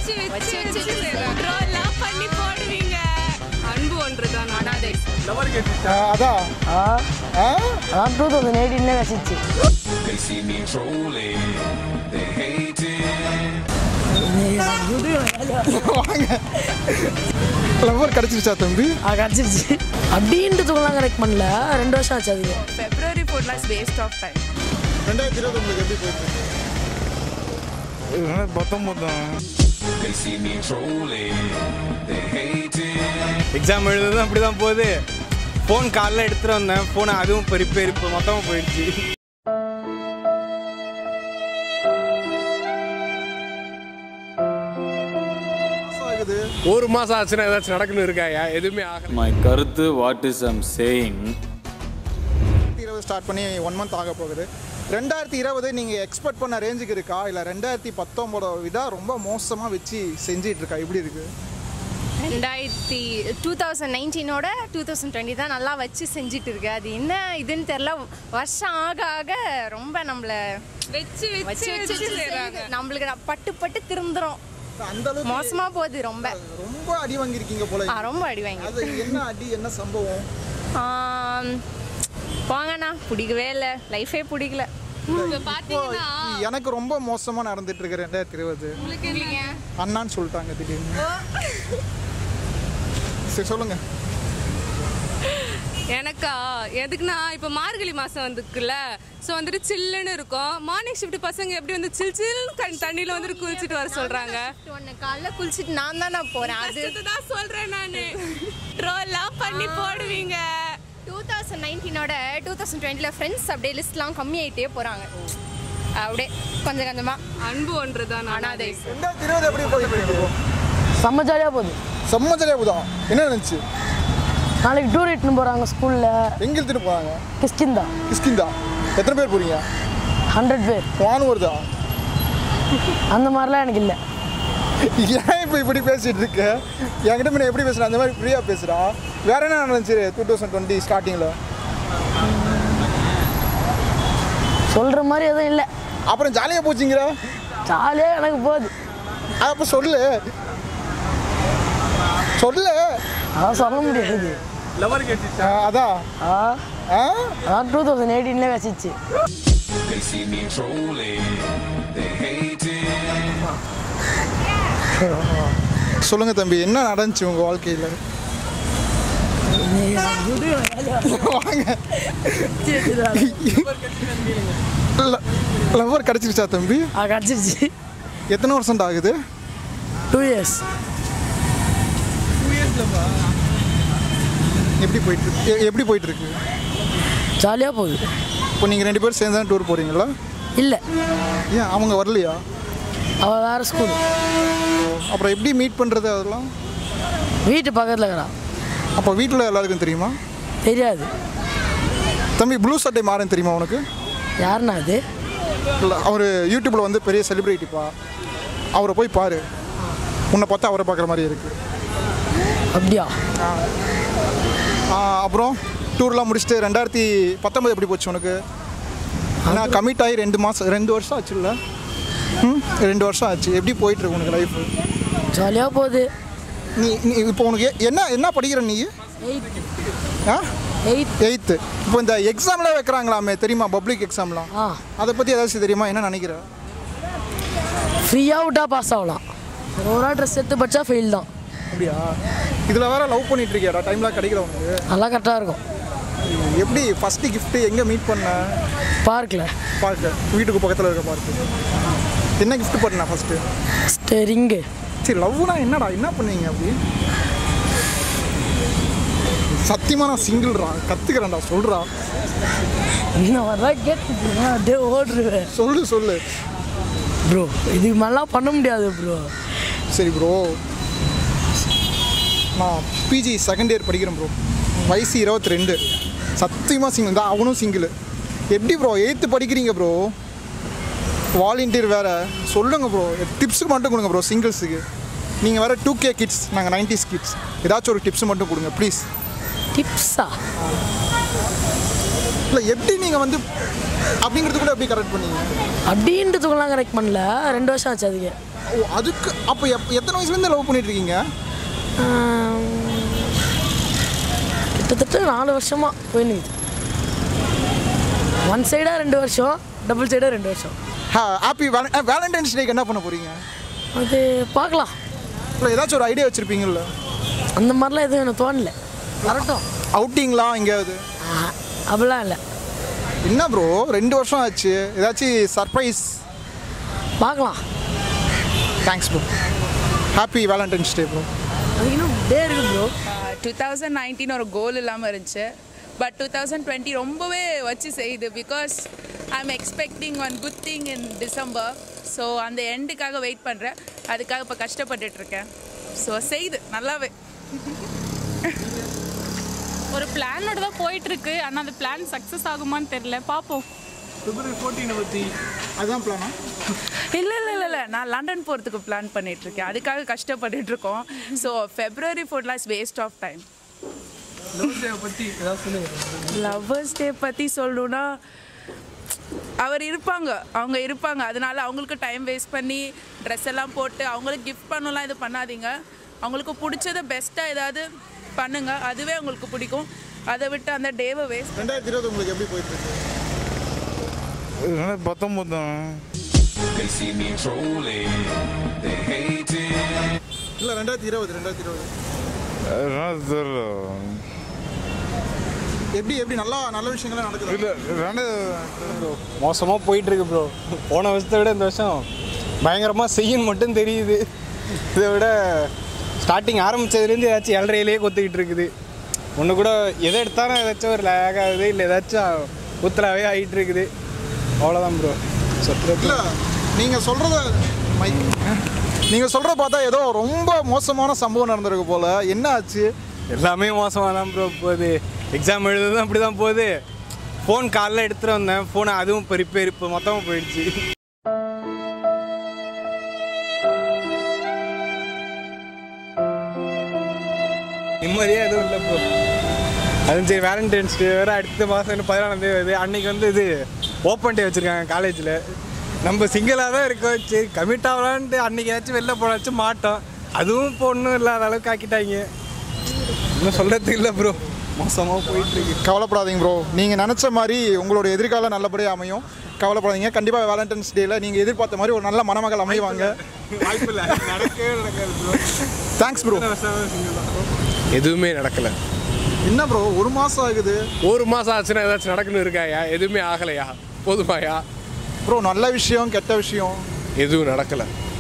வச்சு வச்சு வச்சு ட்ரோல்லாம் பண்ணி போடுவீங்க அன்பு ஒன்றுதான் அனாதை அதான் ஆ ஆ அதான் டூ தௌசண்ட் எயிட்டீன்ல வச்சிச்சு They see me trolling, they hate it. வாங்க லவர் கிடச்சிருச்சா தம்பி ஆ கிடச்சிருச்சு அப்படின்றதுக்குலாம் கரெக்ட் பண்ணல ரெண்டு வருஷம் ஆச்சு அதுக்கு ஃபெப்ரவரி ஃபோர்லாம் வேஸ்ட் ஆஃப் டைம் ரெண்டாயிரத்தி இருபது உங்களுக்கு எப்படி போயிட்டு பத்தொம்பதும் They see me trolling, they hate it. Exam எழுதுறது அப்படி தான் போகுது ஃபோன் காலைல எடுத்துகிட்டு வந்தேன் ஃபோன் அதுவும் இப்போ ரிப்பேர் இப்போ மொத்தமாக போயிடுச்சு ஆகுது ஒரு மாசம் ஆச்சுன்னா ஏதாச்சும் நடக்கணும் இருக்காயா எதுவுமே ஆகல மை கருத்து வாட் இஸ் ஐம் சேயிங் இருபது ஸ்டார்ட் பண்ணி ஒன் மந்த் ஆக போகுது ரெண்டாயிரத்தி இருபது நீங்கள் எக்ஸ்பெக்ட் பண்ண ரேஞ்சுக்கு இருக்கா இல்லை ரெண்டாயிரத்தி பத்தொம்போத விட ரொம்ப மோசமாக வச்சு செஞ்சிட்டு இருக்கா எப்படி இருக்கு ரெண்டாயிரத்தி டூ தௌசண்ட் நைன்டீனோட டூ தௌசண்ட் டுவெண்ட்டி தான் நல்லா வச்சு செஞ்சுட்டு இருக்கு அது என்ன இதுன்னு தெரில வருஷம் ஆக ஆக ரொம்ப நம்மள வச்சு வச்சு வச்சு செய்றாங்க. நம்மளுக்கு நான் பட்டு பட்டு திருந்துறோம் அந்த அளவுக்கு மோசமா போகுது ரொம்ப ரொம்ப அடி வாங்கியிருக்கீங்க போல ஆ, ரொம்ப அடி வாங்கி அது என்ன அடி என்ன சம்பவம் ஆம், போங்கண்ணா பிடிக்கவே இல்லை லைஃபே பிடிக்கல இப்போ எனக்கு ரொம்ப மோசமாக நடந்துட்டு இருக்கு ரெண்டாயிரத்தி இருபது அண்ணான்னு சொல்லிட்டாங்க திடீர்னு சரி சொல்லுங்க எனக்கா எதுக்குன்னா இப்போ மார்கழி மாதம் வந்துக்குல்ல ஸோ வந்துட்டு சில்லுன்னு இருக்கும் மார்னிங் ஷிஃப்ட் பசங்க எப்படி வந்து சில் சில் தண்ணியில் வந்துட்டு குளிச்சுட்டு வர சொல்கிறாங்க ஒன்று காலைல குளிச்சுட்டு நான் தானே போகிறேன் அது அதுதான் சொல்கிறேன் நான் ட்ரோல்லாம் பண்ணி போடுவீங்க டூ தௌசண்ட் நைன்டீனோட டூ தௌசண்ட் டுவெண்ட்டியில் ஃப்ரெண்ட்ஸ் அப்படியே லிஸ்ட்லாம் கம்மியாயிட்டே போகிறாங்க அப்படியே கொஞ்சம் கொஞ்சமாக அன்பு ஒன்று தான் அனாதை ரெண்டாயிரத்தி இருபது எப்படி போயிட்டு இருக்கு செம்ம ஜாலியாக போகுது செம்ம ஜாலியாக போதா என்ன நினச்சி நாளைக்கு டூர் இட்டுன்னு போகிறாங்க ஸ்கூலில் எங்க எடுத்துட்டு போகிறாங்க கிறிஸ்டின் தான் கிஸ்கிந்தா எத்தனை பேர் போறீங்க ஹண்ட்ரட் பேர் வானு வருதா அந்த மாதிரிலாம் எனக்கு இல்லை ஏன் இப்போ இப்படி பேசிட்டு இருக்க என்கிட்ட முன்ன எப்படி பேசுற அந்த மாதிரி ஃப்ரீயாக பேசுகிறா வேற என்ன நடந்துச்சு டூ தௌசண்ட் டுவெண்ட்டி ஸ்டார்டிங்கில் சொல்கிற மாதிரி எதுவும் இல்லை அப்புறம் ஜாலியாக போச்சுங்கிற ஜாலியாக எனக்கு போகுது அது அப்போ சொல்லு சொல்லு அதான் சொல்ல முடியாது ஆ, அதான் ஆ ஆ அதான் டூ தௌசண்ட் எயிட்டீன்ல வச்சிச்சு They see me trolling, they hate it. சொல்லுங்க தம்பி என்ன நடந்துச்சு உங்க வாழ்க்கையில் வாங்க லவர் கிடச்சிருச்சா தம்பி ஆ கிடச்சிருச்சு எத்தனை வருஷம் ஆகுது டூ இயர்ஸ் எப்படி போயிட்டு இருக்கு? எ- எப்படி போயிட்டு இருக்கு ஜாலியாக போகுது இப்போ நீங்கள் ரெண்டு பேரும் சேர்ந்து தான் டூர் போகிறீங்களா இல்லை ஏன் அவங்க வரலையா அவள் வேறு ஸ்கூல் அப்புறம் எப்படி மீட் பண்ணுறது அதெல்லாம் வீட்டு பக்கத்தில் இருக்கிறா அப்போ வீட்டில் எல்லாருக்கும் தெரியுமா தெரியாது தம்பி ப்ளூ சட்டை மாறன் தெரியுமா உனக்கு யாருண்ணா அது இல்லை அவர் யூடியூப்பில் வந்து பெரிய செலிப்ரிட்டிப்பா அவரை போய் பாரு உன்னை பார்த்தா அவரை பார்க்குற மாதிரி இருக்கு அப்படியா ஆ, அப்புறம் டூர்லாம் முடிச்சுட்டு ரெண்டாயிரத்தி பத்தொம்பது எப்படி போச்சு உனக்கு ஆனால் கமிட் ஆகி ரெண்டு மாதம் ரெண்டு வருஷம் ஆச்சுல்ல ம் ரெண்டு வருஷம் ஆச்சு எப்படி போயிட்டுருக்கு உனக்கு லைஃப் ஜாலியாக போகுது நீ நீ இப்போ உனக்கு எ- என்ன என்ன படிக்கிற நீ எயிட் ஆ எயிட் எயித்து இப்போ இந்த எக்ஸாம்லாம் வைக்கிறாங்களாமே தெரியுமா பப்ளிக் எக்ஸாம்லாம் ஆ அதை பற்றி ஏதாச்சும் தெரியுமா என்ன நினைக்கிற ஃப்ரீயாக விட்டா பாஸ் ஆகலாம் ஒரு நாள் ட்ரெஸ் எடுத்து படித்தா ஃபெயில் தான் அப்படியா இதில் வேற லவ் பண்ணிட்டு இருக்கியாடா டைம்லாம் கிடைக்கல உனக்கு நல்லா கரெக்டாக இருக்கும் எப்படி ஃபஸ்ட்டு gift எங்கே மீட் பண்ண பார்க்கில் பார்க்கு வீட்டுக்கு பக்கத்தில் இருக்க பார்க்கு என்ன gift பண்ண ஃபஸ்ட்டு ஃபஸ்ட்டு ரிங்கு சரி லவ்னா என்னடா என்ன பண்ணுவீங்க அப்படி சத்தியமாக நான் சிங்கிள்ரா கற்றுக்கிறேன்டா சொல்கிறா இந்த மாதிரிலாம் கேட்டுட்டு அப்படியே ஓடுருவேன் சொல்லு சொல்லு ப்ரோ இதுக்கு மேலாம் பண்ண முடியாது ப்ரோ சரி ப்ரோ நான் பிஜி செகண்ட் இயர் படிக்கிறேன் ப்ரோ வயசு இருபத்தி ரெண்டு சத்தியமாக சிங்கிள் தான் அவனும் சிங்கிள் எப்படி ப்ரோ எயித்து படிக்கிறீங்க ப்ரோ வாலண்டியர் வேறு சொல்லுங்கள் ப்ரோ டிப்ஸுக்கு மட்டும் கொடுங்க ப்ரோ சிங்கிள்ஸுக்கு நீங்கள் வேறு டூ கே கிட்ஸ் நாங்கள் நைன்டிஸ் கிட்ஸ் ஏதாச்சும் ஒரு டிப்ஸ் மட்டும் கொடுங்க ப்ளீஸ் டிப்ஸா இல்லை எப்படி நீங்கள் வந்து அப்படிங்கிறது கூட எப்படி கரெக்ட் பண்ணீங்க அப்படின்றதுக்குலாம் கரெக்ட் பண்ணல ரெண்டு வருஷம் ஆச்சு அதுக்கு ஓ அதுக்கு அப்போ எப் எத்தனை வயசுலேருந்து லவ் பண்ணிட்டு இருக்கீங்க கிட்டத்தட்ட நாலு வருஷமா போய் நிற்குது ஒன் சைடாக ரெண்டு வருஷம் டபுள் சைடாக ரெண்டு வருஷம் ஹாப்பி வேலண்டைன்ஸ் டேக்கு என்ன பண்ண போகிறீங்க அது பார்க்கலாம் இல்லை ஏதாச்சும் ஒரு ஐடியா வச்சுருப்பீங்கல்ல அந்த மாதிரிலாம் எதுவும் எனக்கு தோணல வரட்டும் அவுட்டிங்லாம் எங்கேயாவது ஆஹா, அப்படிலாம் இல்லை என்ன ப்ரோ ரெண்டு வருஷம் ஆச்சு ஏதாச்சும் சர்ப்ரைஸ் பார்க்கலாம் thanks bro happy Valentine's day bro அதுக்கு இன்னும் டே இருக்கு ப்ரோ டூ தௌசண்ட் நைன்டீன் ஒரு கோல் இல்லாமல் இருந்துச்சு பட் டூ தௌசண்ட் டுவெண்ட்டி ரொம்பவே வச்சு செய்யுது because I am expecting one good thing in December so அந்த எண்டுக்காக வெயிட் பண்ணுறேன் அதுக்காக இப்போ கஷ்டப்பட்டுட்டு இருக்கேன் ஸோ செய்யுது நல்லாவே ஒரு பிளானோட தான் போயிட்டு இருக்கு ஆனால் அந்த பிளான் சக்ஸஸ் ஆகுமான்னு தெரியல பார்ப்போம் பிப்ரவரி ஃபோர்டீனை பற்றி அதுதான் பிளானா இல்லை இல்லை இல்லை இல்லை நான் லண்டன் போகிறதுக்கு பிளான் பண்ணிட்டு இருக்கேன் அதுக்காக கஷ்டப்பட்டுட்டு இருக்கோம் ஸோ ஃபெப்ரவரி ஃபோர்லாம் இஸ் வேஸ்ட் ஆஃப் டைம் பற்றி ஏதாவது சொல்லுங்கள் லவ்வர்ஸ் டே பற்றி சொல்லணும்னா அவர் இருப்பாங்க அவங்க இருப்பாங்க அதனால அவங்களுக்கு டைம் வேஸ்ட் பண்ணி ட்ரெஸ் எல்லாம் போட்டு அவங்களுக்கு கிஃப்ட் பண்ணலாம் இது பண்ணாதீங்க அவங்களுக்கு பிடிச்சத பெஸ்ட்டாக ஏதாவது பண்ணுங்க அதுவே அவங்களுக்கு பிடிக்கும் அதை விட்டு அந்த டேவை வேஸ்ட் ரெண்டாயிரத்தி இருபது உங்களுக்கு எப்படி போயிட்டு இருக்கு பத்தொம்பது They see me trolling, they hate it. இல்லை ரெண்டாயிரத்தி இருபது ரெண்டாயிரத்தி இருபது எப்படி எப்படி நல்லா நல்ல விஷயங்கள்லாம் நடக்குது மோசமாக போயிட்டு இருக்கு ப்ரோ போன வருஷத்தை விட இந்த வருஷம் பயங்கரமாக செய்யணும் மட்டும் தெரியுது இதை விட ஸ்டார்டிங் ஆரம்பித்ததுலேருந்து ஏதாச்சும் ஏழரையிலே கொத்துக்கிட்டு இருக்குது ஒன்று கூட எதை எடுத்தாலும் ஏதாச்சும் ஒரு லேக் ஆகுது இல்லை ஏதாச்சும் குத்தலாவே ஆகிட்டு இருக்குது அவ்வளோதான் ப்ரோ சத்திரத்தில் இல்லை நீங்கள் சொல்கிறத மைக் நீங்கள் சொல்கிறத பார்த்தா ஏதோ ரொம்ப மோசமான சம்பவம் நடந்திருக்கு போல் என்ன ஆச்சு எல்லாமே மோசமாக தான் ப்ரோ போகுது எக்ஸாம் எழுதுறதும் அப்படி தான் போகுது ஃபோன் காலைல எடுத்துகிட்டு வந்தேன் ஃபோனை அதுவும் இப்போ ரிப்பேர் இப்போ மொத்தமாக போயிடுச்சு நிம்மதியாக எதுவும் இல்லை ப்ரோ அதுவும் சரி வேலண்டைன்ஸ் டே வேறு அடுத்த மாதம் பதினாலாம் தேதி வருது அன்னைக்கு வந்து இது ஓப்பன் டே வச்சுருக்காங்க காலேஜில் நம்ம சிங்கிளாக தான் இருக்கோம் சரி கமிட் ஆகலான்ட்டு அன்னைக்கு ஏதாச்சும் வெளில போனாச்சும் மாட்டோம் அதுவும் இப்போ ஒன்றும் இல்லாத அளவுக்கு ஆக்கிட்டாங்க இன்னும் சொல்கிறதுக்கு இல்லை ப்ரோ மோசமாக போயிட்டுருக்கு கவலைப்படாதீங்க ப்ரோ நீங்கள் நினச்ச மாதிரி உங்களோட எதிர்காலம் நல்லபடியாக அமையும் கவலைப்படாதீங்க கண்டிப்பாக வேலண்டைன்ஸ் டேயில் நீங்கள் எதிர்பார்த்த மாதிரி ஒரு நல்ல மணமகள் அமைவாங்க வாய்ப்பு இல்லை நடக்கவே நடக்காது ப்ரோ தேங்க்ஸ் ப்ரோ எதுவுமே நடக்கலை என்ன ப்ரோ ஒரு மாதம் ஆகுது ஒரு மாதம் ஆச்சுன்னா ஏதாச்சும் நடக்கணும் இருக்காயா எதுவுமே ஆகலையா போதுமாயா ப்ரோ நல்ல விஷயம் கெட்ட விஷயம் எதுவும் நடக்கலை